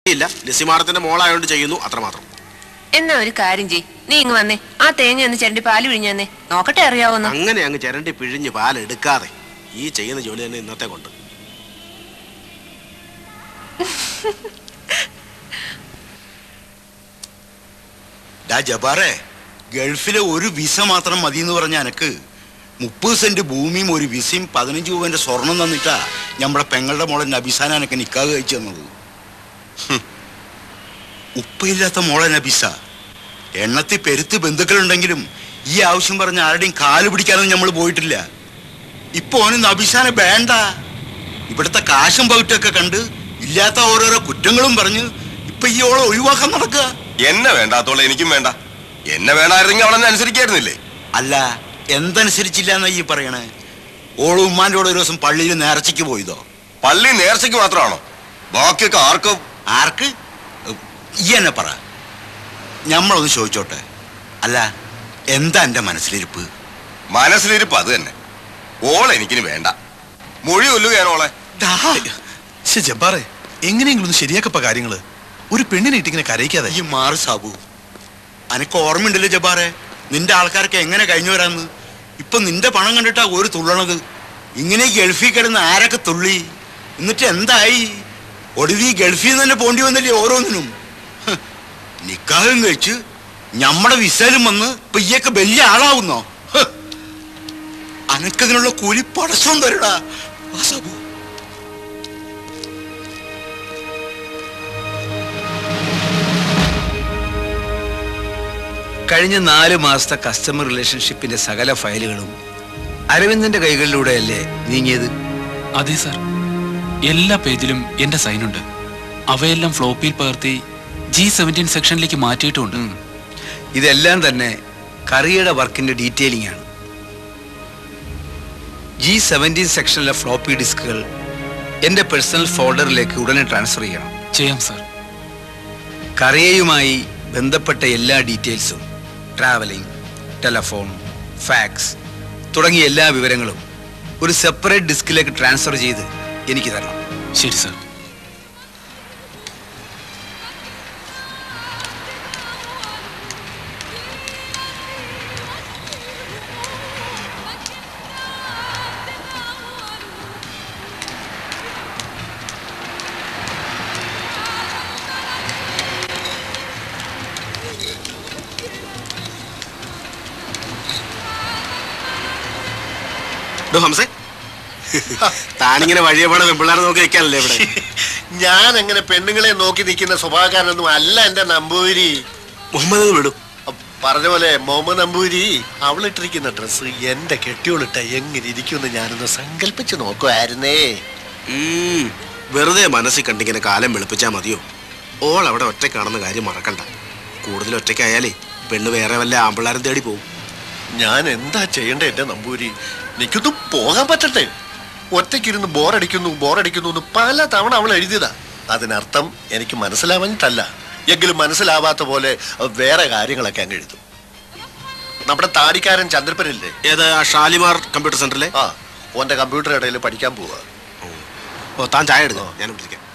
ഇല്ല ലസിമാടത്തിന്റെ മോളായോണ്ട് ചെയ്യുന്നു അത്രമാത്രം എന്നാ ഒരു കാര്യം ചെയ് നീ ഇങ്ങ് വന്നേ ആ തേങ്ങ ഒന്ന് ചിരണ്ടി പാല് പിഴിഞ്ഞു വന്നേ നോക്കട്ടെ അറിയാവുന്ന അങ്ങനെ അങ്ങ് ചിരണ്ടി പിഴിഞ്ഞ് പാലെടുക്കാതെ ഈ ചെയ്യുന്ന ജോലി തന്നെ ഇന്നത്തെ കൊണ്ട് ഡാ ജബാറെ ഗൾഫിലെ ഒരു വിസ മാത്രം മതി എന്ന് പറഞ്ഞ എനക്ക് മുപ്പത് സെന്റ് ഭൂമിയും ഒരു വിസയും പതിനഞ്ച് രൂപന്റെ സ്വർണം തന്നിട്ടാ ഞമ്മടെ പെങ്ങളുടെ മോളെ നബിസാന എനക്ക് നിക്കാതെ കഴിച്ചു തന്നത് ഹും. ഉപ്പയില്ലാത്ത മോളെ നബിസ എണ്ണത്തിൽ പെരുത്ത് ബന്ധുക്കളുണ്ടെങ്കിലും ഈ ആവശ്യം പറഞ്ഞ ആരുടെയും കാല് പിടിക്കാനൊന്നും നമ്മൾ പോയിട്ടില്ല ഇപ്പൊ ഓന് നബിസാനെ വേണ്ട ഇവിടുത്തെ കാശും പകിട്ടൊക്കെ കണ്ട് ഇല്ലാത്ത ഓരോരോ കുറ്റങ്ങളും പറഞ്ഞ് ഇപ്പൊ ഈ ഓളെ ഒഴിവാക്കാൻ നടക്കുക എന്നെ വേണ്ടാത്തോളം എനിക്കും വേണ്ട എന്നെ വേണമായിരുന്നെങ്കിൽ അവളെന്നെ അനുസരിക്കായിരുന്നില്ലേ അല്ല എന്തനുസരിച്ചില്ല എന്നാ ഈ പറയണേ ഓള് ഉമ്മാന്റെ കൂടെ ഒരു ദിവസം പള്ളിയിൽ നേർച്ചയ്ക്ക് പോയതോ പള്ളി നേർച്ചയ്ക്ക് മാത്രമാണോ ബാക്കിയൊക്കെ ആർക്കും ആർക്ക് ഈ എന്നെ പറ ഞമ്മളൊന്ന് ചോദിച്ചോട്ടെ അല്ല എന്താ എന്റെ മനസ്സിലിരിപ്പ് മനസ്സിലിരിപ്പ് അത് തന്നെ ഓളെ എനിക്കിനി വേണ്ട മൊഴി കൊല്ലുകയാണ് ഓളെ ശ്ശെ, ജബ്ബാറെ എങ്ങനെയെങ്കിലും ഒന്ന് ശരിയാക്കപ്പ കാര്യങ്ങള് ഒരു പെണ്ണിനെ ഇട്ടിങ്ങനെ കരയിക്കാതെ ഈ മാറ് സാബു അനക്ക് ഓർമ്മയുണ്ടല്ലോ ജബാറെ നിന്റെ ആൾക്കാർക്ക് എങ്ങനെ കഴിഞ്ഞു വരാന്ന് ഇപ്പൊ നിന്റെ പണം കണ്ടിട്ടാ ഒരു തുള്ളണത് ഇങ്ങനെ ഈ ഗൾഫിൽ കിടന്ന് ആരൊക്കെ തുള്ളി എന്നിട്ട് എന്തായി ഒടുവി ഗൾഫിൽ നിന്ന് തന്നെ പോണ്ടി വന്നില്ലേ ഓരോന്നിനും ഹ്, നിക്കാഹും കഴിച്ച് ഞമ്മടെ വിസയിലും വന്ന് ഇപ്പൊ ഈയൊക്കെ വലിയ ആളാവുന്നോ ഹ്, അനക്കതിനുള്ള കൂലി പടച്ചോൻ തരടാ ആ സാബു കഴിഞ്ഞ നാല് മാസത്തെ കസ്റ്റമർ റിലേഷൻഷിപ്പിന്റെ സകല ഫയലുകളും അരവിന്ദന്റെ കൈകളിലൂടെയല്ലേ നീങ്ങിയത് അതെ സാർ എല്ലാ പേജിലും എന്റെ സൈനുണ്ട് അവയെല്ലാം ഫ്ലോപ്പിയിൽ പകർത്തി ജി സെവൻറ്റീൻ സെക്ഷനിലേക്ക് മാറ്റിയിട്ടുമുണ്ട് ഉം. ഇതെല്ലാം തന്നെ കറിയുടെ വർക്കിന്റെ ഡീറ്റെയിലിംഗ് ആണ് ജി സെവൻറ്റീൻ സെക്ഷനിലെ ഫ്ലോപ്പി ഡിസ്കുകൾ എന്റെ പേഴ്സണൽ ഫോൾഡറിലേക്ക് ഉടനെ ട്രാൻസ്ഫർ ചെയ്യണം ചെയ്യാം സാർ കറിയയുമായി ബന്ധപ്പെട്ട എല്ലാ ഡീറ്റെയിൽസും ട്രാവലിംഗ് ടെലഫോൺ ഫാക്സ് തുടങ്ങിയ എല്ലാ വിവരങ്ങളും ഒരു സെപ്പറേറ്റ് ഡിസ്കിലേക്ക് ട്രാൻസ്ഫർ ചെയ്ത് എനിക്ക് തരണം ശരി സാർ ഡോ ഹംസേ താനിങ്ങനെ വഴിയെ പോണ പെമ്പിള്ളാരെ നോക്കി വെക്കാനല്ലേ ഇവിടെ ഞാൻ അങ്ങനെ പെണ്ണുങ്ങളെ നോക്കി നിൽക്കുന്ന സ്വഭാവക്കാരനൊന്നും അല്ല എന്റെ നമ്പൂരി മുഹമ്മദ് ഒന്ന് വിടും പറഞ്ഞ പോലെ മുഹമ്മദ് നമ്പൂരി അവളിട്ടിരിക്കുന്ന ഡ്രസ്സ് എന്റെ കെട്ടിയോളിട്ട എങ്ങനെ ഇരിക്കുമെന്ന് ഞാനൊന്ന് സങ്കല്പിച്ച് നോക്കുമായിരുന്നേ ഉം, വെറുതെ മനസ്സിൽ കണ്ടിങ്ങനെ കാലം വെളുപ്പിച്ചാ മതിയോ ഓൾ അവിടെ ഒറ്റയ്ക്കാണെന്ന കാര്യം മറക്കണ്ട കൂടുതൽ ഒറ്റയ്ക്കായാലേ പെണ്ണ് വേറെ വല്ല ആമ്പിള്ളാരും തേടി പോകും ഞാൻ എന്താ ചെയ്യണ്ടേ എന്റെ നമ്പൂരി എനിക്കൊന്നും പോകാൻ പറ്റട്ടെ ഒറ്റയ്ക്കിരുന്ന് ബോറടിക്കുന്നു ബോറടിക്കുന്നു എന്ന് പല തവണ അവൾ എഴുതിയതാ അതിനർത്ഥം എനിക്ക് മനസ്സിലാവാഞ്ഞിട്ടല്ല എങ്കിലും മനസ്സിലാവാത്ത പോലെ വേറെ കാര്യങ്ങളൊക്കെ അങ്ങ് എഴുതും നമ്മുടെ താടിക്കാരൻ ചന്ദ്രപ്പനില്ലേ ഏത് ആ ഷാലിമാർ കമ്പ്യൂട്ടർ സെന്ററിലെ ആ ഓന്റെ കമ്പ്യൂട്ടർ ഇടയിൽ പഠിക്കാൻ പോവാ ഓ താൻ ചായ എടുക്കുക ഞാൻ വിളിക്കാം